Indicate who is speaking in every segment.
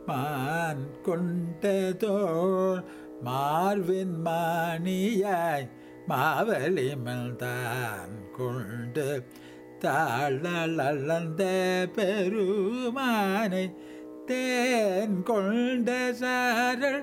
Speaker 1: மான் கொண்டதோர் மார்வின் மானியாய் மாவலிமல் தான் கொண்டு தாழந்த பெருமானை தேன் கொண்ட சாரல்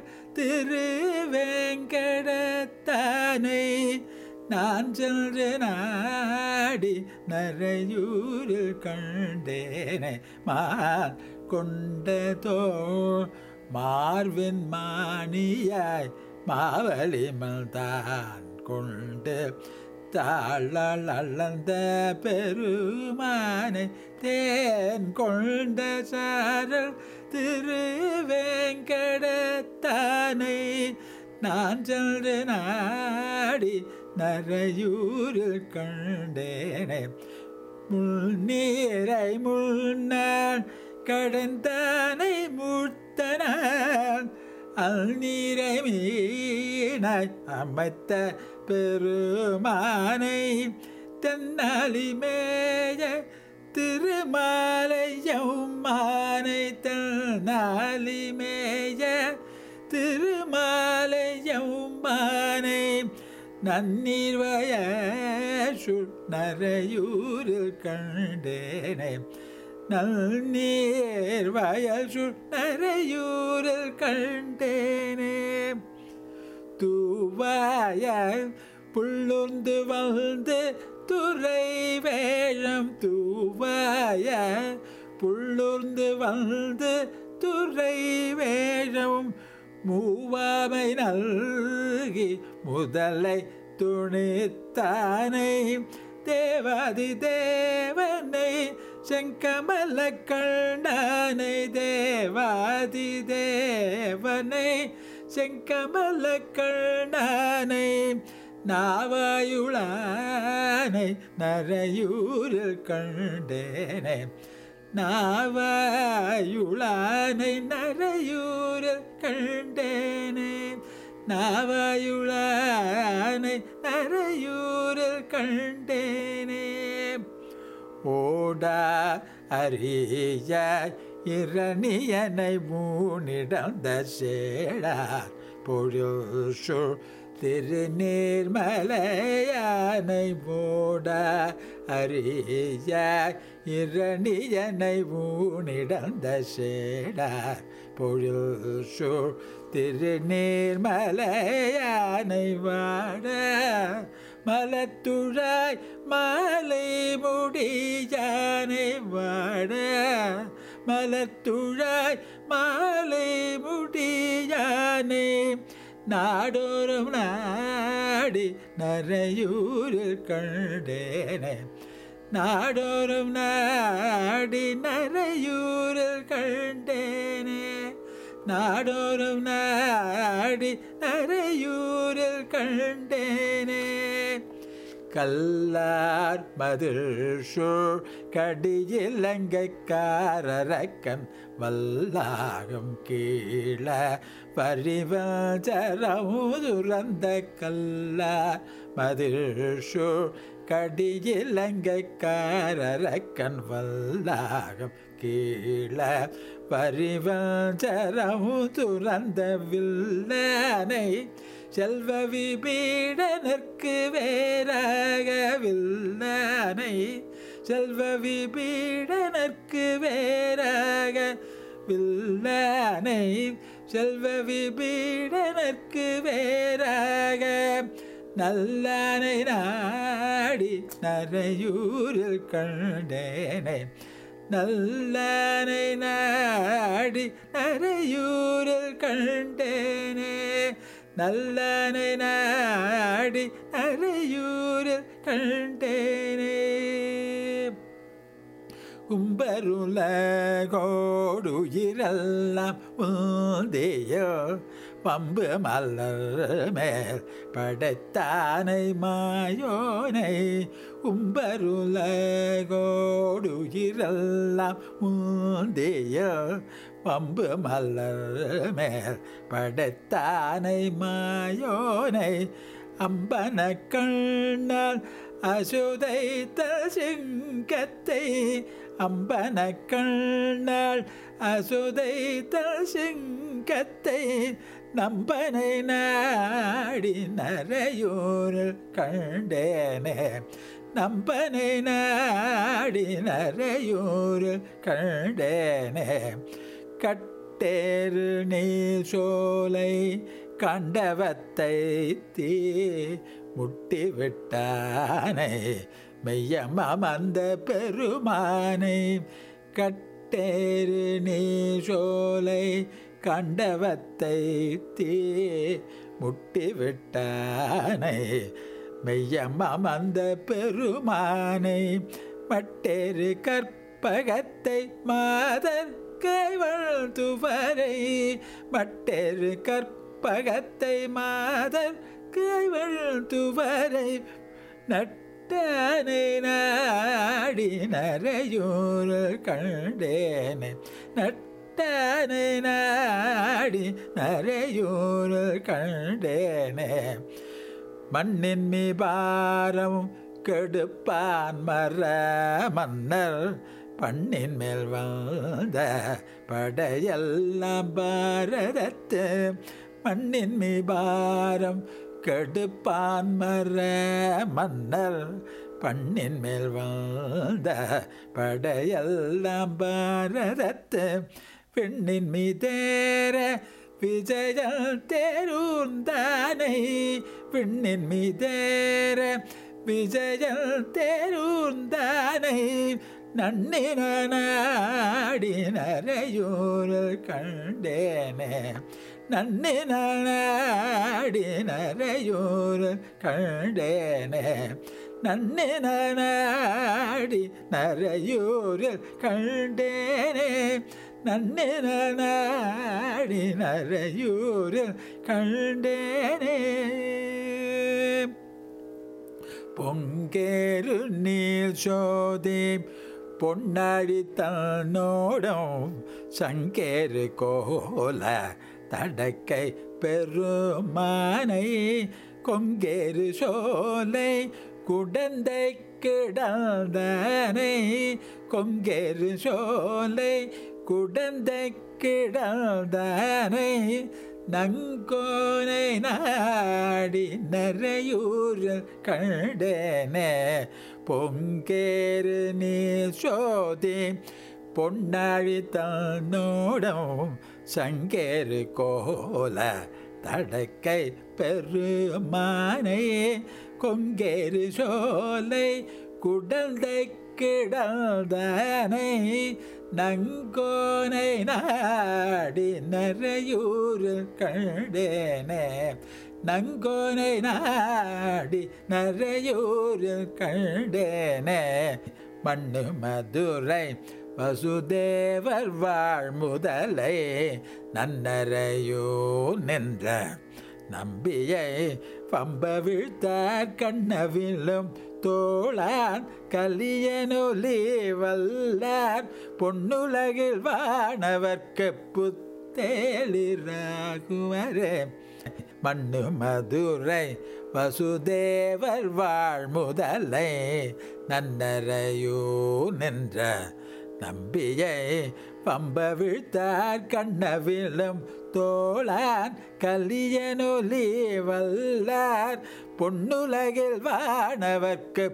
Speaker 1: திருவேங்கடத்தானை நான் சென்று நாடி நரையூரில் கண்டேனே மான் கொண்டதோ மார்வின் மானியாய் மாவலிமல் தான் கொண்டு தாழால் அளந்த பெருமானை தேன் கொண்ட சாரல் திருவேங்கடத்தானை நான் சென்று நாடி நரையூரில் கண்டேனே முன்னீரை முன்னாள் கடந்தானை முத்தனான் அல் நீரை மீனாய் அமைத்த பெருமானை தென்னாலி மேய திருமாலையம்மானை தென்னாலி மேய திருமாலையம்மானை நன்னீர் வயசு நரையூரில் கண்டேனே நன்னீர் வயசு நரையூரில் கண்டேனே தூவாய புள்ளுந்து வந்து துறை வேழம் தூவாய புள்ளுந்து வந்து துறை வேழம் மூவாமை நல்கி முதலை துணித்தானை தேவாதி தேவனை செங்கமல கண்ணானை தேவாதி தேவனை செங்கமல கண்ணானை நாவாயுளானை நரையூரில் கண்டேனே நாவாயுளானை நரையூரில் கண்டேனே நாவாயுளானை நரையூரில் கண்டேனே ஓடா அரிய இரணியனை மூணிடந்த சேடார் பொழுசு திருநீர்மலையானை மூட அரிய இரணியனை ஊனிடந்த சேடார் பொழுசு திருநீர்மலையானை வாட மலத்துழாய் மாலை முடியானை வாட மலத்துழாய் மாலை முடியானை நாடோறும் நாடி நரையூரில் கண்டேனே நாடோறும் நாடி நரையூரில் கண்டேனே நாடோறும் நாடி நரையூரில் கண்டேனே கல்லார் மதில் சூழ் கடியிலங்கைக்காரரக்கன் வல்லாகம் கீழ பரிவஞ்சரமுதுரந்த கல்லார் மதில் சூழ் கடியிலங்கைக்காரரக்கன் வல்லாகம் கீழ பரிவஞ்சரமுதுரந்த வில்லனை செல்வ விபீடனற்கு வேறாகவில்லானை செல்வ விபீடனற்கு வேறாக வில்லானை செல்வ விபீடனற்கு வேறாக நல்லானை நாடி நரையூரில் கண்டேனே நல்லானை நாடி நரையூரில் கண்டேனே நல்லனை நாடி நரையூரில் கண்டேனே கும்பருலகோடுயிரெல்லாம் உந்தியோ பம்பு மலர் மேல் படைத்தானை மாயோனை உம்பருலகோடுயிரெல்லாம் உந்தியோ பம்பு மலர் மேல் படைத்தானை மாயோனை அம்பன கண்ணால் அசுதைத்த சிங்கத்தை அம்பன கண்ணாள் அசுதை தல் சிங்கத்தை நம்பனை நாடி நரையூரில் கண்டேனே நம்பனை நாடி நரையூரில் கண்டேனே கட்டேறு நீ சோலை கண்டவத்தை தீ முட்டி விட்டானை மெய்யம் அமர்ந்த பெருமானை கட்டேறு நீ சோலை கண்டவத்தை தீ முட்டி விட்டானை மெய்யம் அமர்ந்த பெருமானை மட்டேறு கற்பகத்தை மாதர் கைவள் துவரை மட்டேறு கற்பகத்தை மாதர் கைவள் துவரை நட்டானை நாடி நரையூர் கண்டேனே நட்டானை நாடி நரையூர் கண்டேனே மண்ணின் மீபாரம் கெடுப்பான் மர மன்னர் பண்ணின் மேல் வந்த படையெல்லாம் பாரதத்து மண்ணின் மீபாரம் கெடுப்பான் மர மன்னர் பண்ணின் மேல் வந்த படையெல்லாம் பாரதத்து பெண்ணின் மீதேற விஜயல் தேரூந்தானை விண்ணின் மீதேற விஜயல் தேரூந்தானை நன்னின நாடி நரையூர் கண்டேனே நன்னின நாடி நரையூர் கண்டேனே நன்னின நாடி நரையூரில் கண்டேனே நன்னின நாடி நரையூரில் கண்டேனே பொங்கேறு நீர் சோதி பொன்னாடி தன்னோடும் சங்கேறு கோல தடக்கை பெருமானை கொங்கேறு சோலை குடந்தை கிடந்தனை கொங்கேறு சோலை குடந்தை கிடந்தனை நங்கோனை நாடி நரையூரில் கண்டேனே பொங்கேறு நீ சோதி பொன்னாழி தன்னோடும் சங்கேறு கோல தடக்கை பெருமானை கொங்கேறு சோலை குடந்தை கிடந்தனை நங்கோனை நாடி நரையூர் கண்டேனே நங்கோனை நாடி நரையூர் கண்டேனே மண்ணு மதுரை வசுதேவர் வாழ் முதலை நன்னரையோ நின்ற நம்பியை பம்ப வீழ்த்தார் கண்ணவிலும் தோளான் கலியனொலி வல்லார் பொன்னுலகில் வானவர்க்கு புத்தேளிராகுவரே மண்ணு மதுரை வசுதேவர் வாழ் முதலை நன்னரையோ நின்ற நம்பியை பம்ப வீழ்த்தார் கண்ணவிலும் தோளான் கலியனொலி வல்லார் பொன்னுலகில் வானவர்க்கு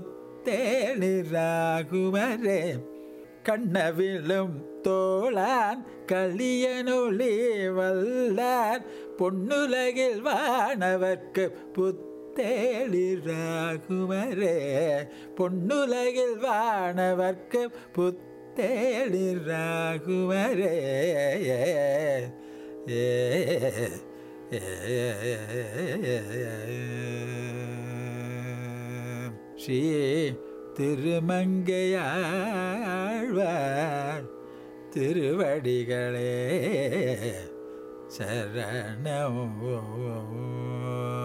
Speaker 1: புத்தேளிராகுவரே கண்ணவிலும் தோளான் களியனொளி வல்லார் பொன்னுலகில் வானவர்க்கு புத்தேளிராகுவரே பொன்னுலகில் வானவர்க்கு புத்தேளிராகுவரே ஏ ஸ்ரீ திருமங்கையாழ்வார் திருவடிகளே சரணம்